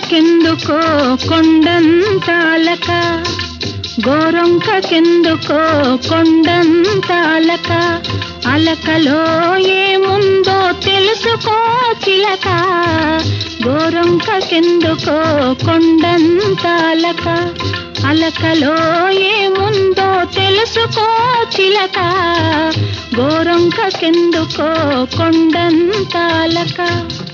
గోరొంకకెందుకో కొండంతాలక గోరొంకకెందుకో కొండంతాలక అలకలో ఏముందో తెలుసుకో చిలక గోరొంకకెందుకో కొండంతాలక అలకలో ఏముందో తెలుసుకో చిలక గోరొంకకెందుకో కొండంతాలక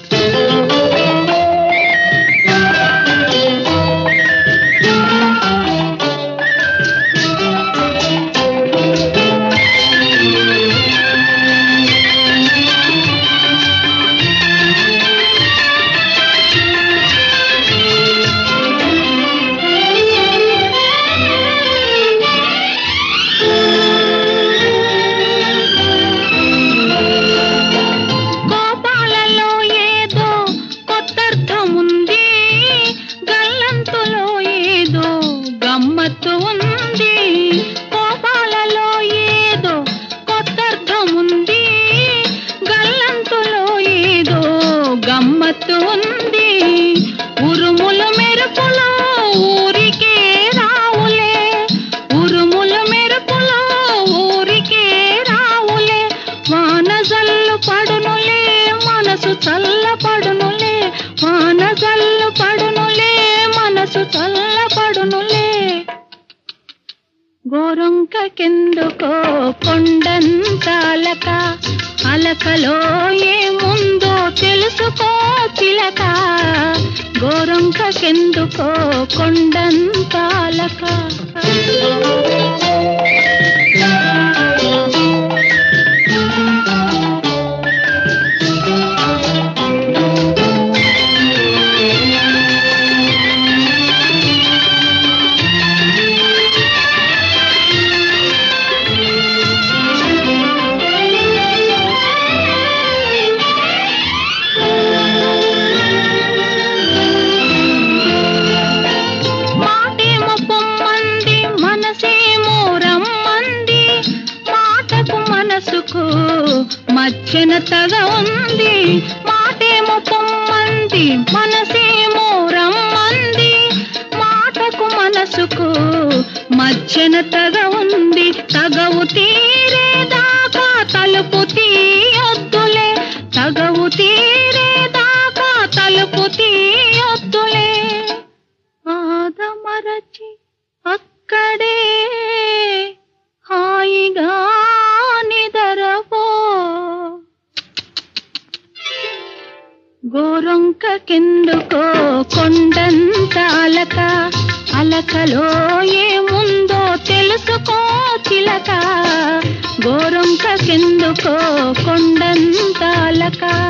కోపాలలో ఏదో కొత్తర్థముంది గల్లంతులో ఏదో గమ్మత్తు ఉంది కోపాలలో ఏదో కొత్తర్థముంది గల్లంతులో ఏదో గమ్మత్తు ఉంది ఉరుములు మెరుపులో ఊరికే రావులే ఉరుములు మెరుపులో ఊరికే రావులే వాన జల్లు పడునులే మనసు చల్ల పడునులే వాన జల్లు పడునులే మనసు చల్ల పడునులే గోరొంకకెందుకో కొండంతాలక అలకలో ఏముందో తెలుసుకో చిలక గోరొంకకెందుకో కొండంతాలక మాటేమో పొమ్మంది మనసేమో రమ్మంది మాటకు మనసుకు మధ్యన తగ ఉంది మాటేమో పొమ్మంది మనసేమో రమ్మంది మాటకు మనసుకు మధ్యన తగ ఉంది తగవు తీరేదాకా తలుపు తీయొద్దులే తగవు తీరేదాకా తలుపు తీయొద్దులే ఆదమరచి అక్కడే హాయిగా నిదరపో గోరొంకకెందుకో కొండంత అలక అలకలో ఏముందో తెలుసుకో చిలక గోరొంకకెందుకో కొండంత అలక